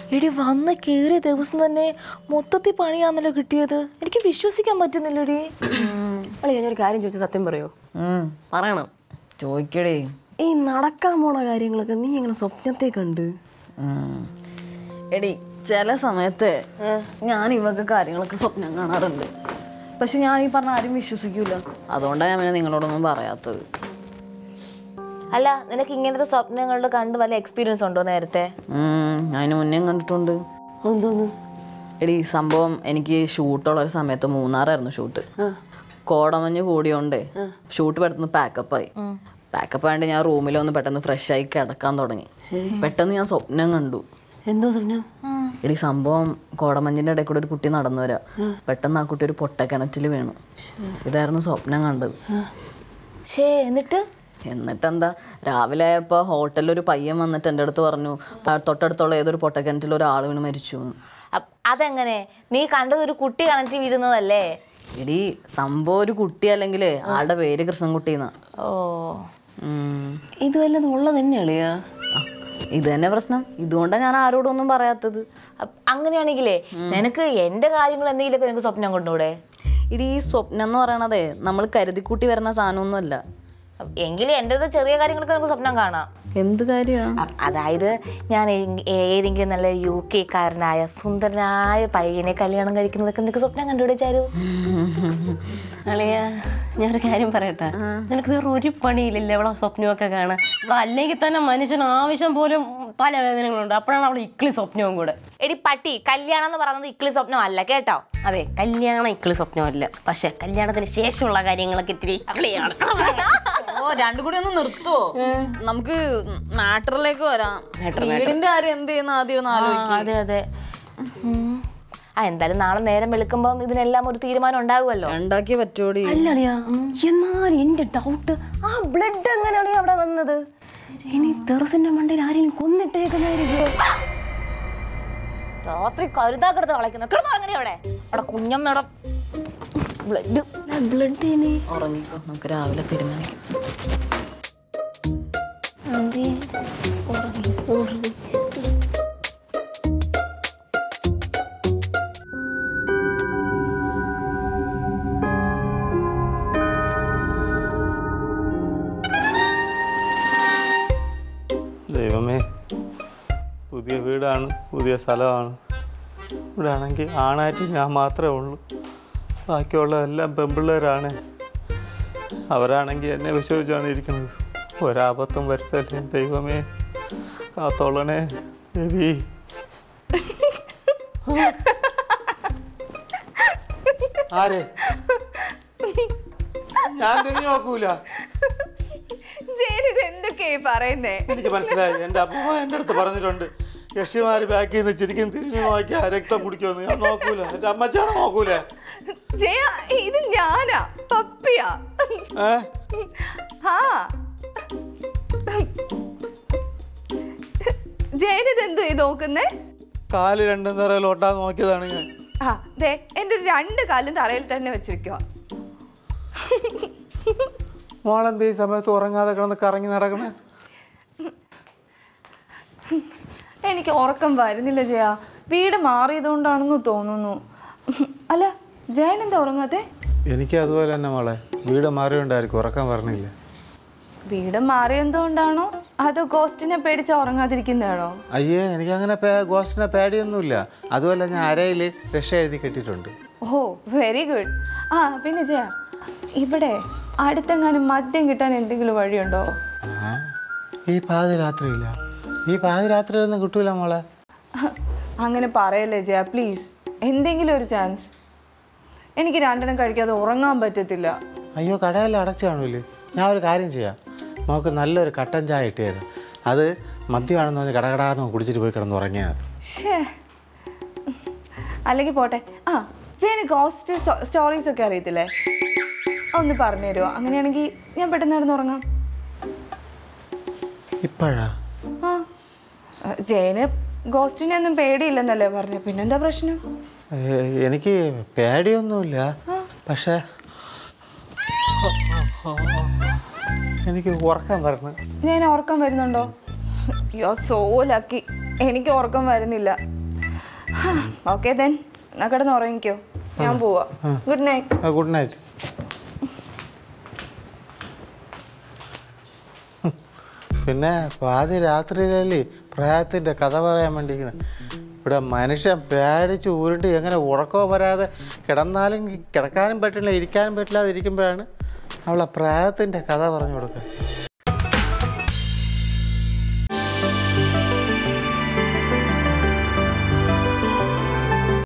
എടി വന്ന് കയറിയ ദിവസം തന്നെ മൊത്തത്തിൽ പണിയാന്നല്ലോ കിട്ടിയത് എനിക്ക് വിശ്വസിക്കാൻ പറ്റുന്നില്ലടി അളി ഞാനൊരു കാര്യം ചോദിച്ചാൽ സത്യം പറയോ പറയണം ചോദിക്കടേ ഈ നടക്കാൻ പോണ കാര്യങ്ങളൊക്കെ നീ എങ്ങനെ സ്വപ്നത്തെ കണ്ട് എടി ചില സമയത്ത് ഞാൻ ഇവക്ക് കാര്യങ്ങളൊക്കെ സ്വപ്നം കാണാറുണ്ട് പക്ഷെ ഞാൻ ഈ പറഞ്ഞ ആരും വിശ്വസിക്കൂല അതുകൊണ്ടാണ് ഞാൻ പിന്നെ നിങ്ങളോടൊന്നും പറയാത്തത് അല്ല നിനക്ക് ഇങ്ങനത്തെ സ്വപ്നങ്ങളുടെ കണ്ട് വല്ല എക്സ്പീരിയൻസ് ഉണ്ടോ നേരത്തെ ഉം, ഞാൻ അതിന് മുന്നേ കണ്ടിട്ടുണ്ട് എന്തോന്ന് എടി സംഭവം എനിക്ക് ഷൂട്ടുള്ള ഒരു സമയത്ത് മൂന്നാറായിരുന്നു ഷൂട്ട് കോടമഞ്ഞ് കൂടിയോണ്ടേ ഷൂട്ട് പെട്ടെന്ന് പാക്കപ്പ് ആയി പാക്കപ്പ് ആയതുകൊണ്ട് ഞാൻ റൂമിൽ വന്ന് പെട്ടെന്ന് ഫ്രഷ് ആയി കിടക്കാൻ തുടങ്ങി പെട്ടെന്ന് ഞാൻ സ്വപ്നം കണ്ടു എന്തോ സ്വപ്നം എടി സംഭവം കോടമഞ്ഞിന്റെ ഇടയിൽ കൂടെ ഒരു കുട്ടി നടന്നു വരാ പെട്ടെന്ന് ആ കുട്ടി ഒരു പൊട്ടക്കിണറ്റിൽ വീണു ഇതായിരുന്നു സ്വപ്നം കണ്ടത് ഷേ എന്നിട്ട് എന്നിട്ടെന്താ രാവിലെ ആയപ്പോൾ ഹോട്ടലിൽ ഒരു പയ്യൻ വന്നിട്ട് എൻ്റെ അടുത്ത് പറഞ്ഞു "പ- തൊട്ടടുത്തുള്ള ഏതൊരു പൊട്ടക്കിണറ്റിൽ ഒരാൾ വീണ് മരിച്ചു എന്ന്." അപ്പ് അതെങ്ങനെ നീ കണ്ടത് ഒരു കുട്ടി കണക്റ്റ് വീഴുന്നതല്ലേ എടി സംഭവം ഒരു കുട്ടി അല്ലെങ്കിൽ ആളുടെ പേര് കൃഷ്ണൻകുട്ടി എന്നാ ഓ ഇത് വല്ലതും ഉള്ളത് തന്നെ അളിയാ ഇത് തന്നെ പ്രശ്നം ഇതുകൊണ്ടാണ് ഞാൻ ആരോടും ഒന്നും പറയാത്തത് അപ്പ് അങ്ങനെയാണെങ്കിലേ നിനക്ക് എന്റെ കാര്യങ്ങൾ എന്തെങ്കിലുമൊക്കെ നിനക്ക് സ്വപ്നം കൊണ്ടുകൂടെ ഇടി ഈ സ്വപ്നം എന്ന് പറയണതേ നമ്മൾ കരുതിക്കൂട്ടി വരുന്ന സാധനമൊന്നുമല്ല അപ്പ് എങ്കിലും എൻ്റെത് ചെറിയ കാര്യങ്ങളൊക്കെ നമുക്ക് സ്വപ്നം കാണാം എന്ത് കാര്യമാണ് അ- അതായത് ഞാൻ ഏ- ഏതെങ്കിലും നല്ല യു കെക്കാരനായ സുന്ദരനായ പയ്യനെ കല്യാണം കഴിക്കുന്നതൊക്കെ നിനക്ക് സ്വപ്നം കണ്ടുപിടി ചാരു അളിയാ ഞാനൊരു കാര്യം പറയട്ടെ നിനക്ക് വേറെ ഒരു പണിയില്ലല്ലേ അവളെ സ്വപ്നമൊക്കെ കാണാൻ ഇവിടെ അല്ലെങ്കിൽ തന്നെ മനുഷ്യന് ആവശ്യം പോലും പല വേദനകളുണ്ട് അപ്പോഴാണ് അവളെ ഇക്കിളി സ്വപ്നവും കൂടെ എടി പട്ടി കല്യാണം എന്ന് പറയുന്നത് ഇക്കിളി സ്വപ്നം അല്ല കേട്ടോ അതെ കല്യാണം ഇക്കിളി സ്വപ്നമല്ല പക്ഷെ കല്യാണത്തിന് ശേഷമുള്ള കാര്യങ്ങളൊക്കെ ഇത്തിരി ഇക്കിളിയാണ് ഓ രണ്ടും കൂടി ഒന്ന് നിർത്തുവോ നമുക്ക് മാറ്ററിലേക്ക് വരാം വീടിന്റെ കാര്യം എന്ത് ചെയ്യുന്ന ആദ്യം ഒന്ന് ആലോചിക്കും അതെ അതെ ഉം. ആ എന്തായാലും നാളെ നേരം വെളുക്കുമ്പം ഇതിനെല്ലാം ഒരു തീരുമാനം ഉണ്ടാകുമല്ലോ ഉണ്ടാക്കിയേ പറ്റൂടി അല്ലളിയാ എന്നാൽ എന്റെ ഡൗട്ട് ആ ബ്ലഡ് എങ്ങനെയാണ് അവിടെ വന്നത് ഇനി തെറസിന്റെ മണ്ടയിൽ ആരെങ്കിലും കൊന്നിട്ടേക്കുന്നതായിരിക്കും രാത്രി കരുതാ കിടന്ന് കളിക്കുന്ന കിടന്നു അങ്ങനെ അവിടെ അവിടെ കുഞ്ഞമ്മയുടെ ബ്ലഡ് ബ്ലഡ് ഇനി ഉറങ്ങിക്കോ നമുക്ക് രാവിലെ തീരുമാനിക്കാം ദൈവമേ പുതിയ വീടാണ് പുതിയ സ്ഥലമാണ് ഇവിടെ ആണെങ്കിൽ ആണായിട്ട് ഞാൻ മാത്രമേ ഉള്ളൂ ബാക്കിയുള്ളതെല്ലാം പെമ്പിള്ളേരാണ് അവരാണെങ്കിൽ എന്നെ വിശ്വസിച്ചാണ് ഇരിക്കുന്നത് ഒരാപത്തും വരുത്തല്ലേ ദൈവമേ കാത്തോളണേ ദേവി ആരെ ഞാൻ തിരിഞ്ഞു നോക്കൂല ഇത് എന്തൊക്കെയാ പറയുന്നേ എനിക്ക് മനസ്സിലായി എൻ്റെ അപ്പൂമ്മ എൻ്റെ അടുത്ത് പറഞ്ഞിട്ടുണ്ട് യക്ഷിമാര് ബാക്കിൽ നിന്ന് ചിരിക്കും തിരിഞ്ഞു നോക്കിയാ രക്തം കുടിക്കുമെന്ന് ഞാൻ നോക്കൂല എൻ്റെ അമ്മച്ചാണ് നോക്കൂല ജയ ഇത് ഞാനാ പപ്പിയാ ഏ ആ ജയനിത് എന്തോ ഈ നോക്കുന്നേ കാല് രണ്ടും തറയിൽ ഒട്ടാൻ നോക്കിയതാണ് ഞാൻ ആ ദേ എന്റെ രണ്ട് കാലും തറയിൽ തന്നെ വെച്ചിരിക്കുക മോളെന്ത് ഈ സമയത്ത് ഉറങ്ങാതെ കിടന്ന് കറങ്ങി നടക്കണേ എനിക്ക് ഉറക്കം വരുന്നില്ല ജയ വീട് മാറിയതുകൊണ്ടാണെന്ന് തോന്നുന്നു അല്ല ജയൻ എന്താ ഉറങ്ങാത്തെ എനിക്ക് അതുപോലെ തന്നെ മോളെ വീട് മാറിയുണ്ടായിരിക്കും ഉറക്കം പറഞ്ഞില്ല വീട് മാറിയതുകൊണ്ടാണോ അതോ ഗോസ്റ്റിനെ പേടിച്ച് ഉറങ്ങാതിരിക്കുന്നതാണോ അയ്യേ എനിക്ക് അങ്ങനെ ഗോസ്റ്റിനെ പേടിയൊന്നുമില്ല അതുമല്ല ഞാൻ അരയിൽ രക്ഷ എഴുതി കെട്ടിയിട്ടുണ്ട് ഓ വെരി ഗുഡ് ആ പിന്നെ ജയ ഇവിടെ അടുത്തെങ്ങാനും മദ്യം കിട്ടാൻ എന്തെങ്കിലും വഴിയുണ്ടോ ആ, ഈ പാതിരാത്രിയില്ല ഈ പാതിരാത്രിയിലൊന്നും കിട്ടൂല മോളെ അങ്ങനെ പറയല്ലേ ജയ പ്ലീസ് എന്തെങ്കിലും ഒരു ചാൻസ് എനിക്ക് രണ്ടെണ്ണം കഴിക്കാതെ ഉറങ്ങാൻ പറ്റത്തില്ല അയ്യോ കടയെല്ലാം അടച്ചു കാണൂലേ ഞാൻ ഒരു കാര്യം ചെയ്യാം നമുക്ക് നല്ലൊരു കട്ടൻ ചായ ഇട്ട് തരാം അത് മദ്യമാണെന്ന് പറഞ്ഞ് കടകടാന്ന് കുടിച്ചിട്ട് പോയി കിടന്ന് ഉറങ്ങിയാൽ മതി ഷേ അല്ലെങ്കിൽ പോട്ടെ ആ ജയന് ഗോസ്റ്റ് സ്റ്റോറീസ് ഒക്കെ അറിയത്തില്ലേ ഒന്ന് പറഞ്ഞു തരുമോ അങ്ങനെയാണെങ്കിൽ ഞാൻ പെട്ടെന്ന് കിടന്ന് ഉറങ്ങാം ഇപ്പോഴാ ആ ജയന് ഗോസ്റ്റിനെ ഒന്നും പേടിയില്ലെന്നല്ലേ പറഞ്ഞു പിന്നെന്താ പ്രശ്നം ഏ, എനിക്ക് പേടിയൊന്നുമില്ല പക്ഷേ എനിക്ക് ഉറക്കം വരണം ഞാൻ ഉറക്കം വരുന്നുണ്ടോ യു ആർ സോ ലക്കി എനിക്ക് ഉറക്കം വരുന്നില്ല ഓക്കെ ദെൻ എന്നാ കിടന്ന് ഉറങ്ങിക്കോ ഞാൻ പോവാ ഗുഡ് നൈറ്റ് ഗുഡ് നൈറ്റ് പിന്നെ പാതി രാത്രിയിലല്ലേ പ്രായത്തിൻ്റെ കഥ പറയാൻ വേണ്ടിയിരിക്കുന്നത് ഇവിടെ മനുഷ്യൻ പേടിച്ച് ഉരുണ്ട് എങ്ങനെ ഉറക്കോ വരാതെ കിടന്നാലും കിടക്കാനും പറ്റില്ല ഇരിക്കാനും പറ്റില്ലാതെ ഇരിക്കുമ്പോഴാണ് അവളെ പ്രായത്തിൻ്റെ കഥ പറഞ്ഞു കൊടുക്കുക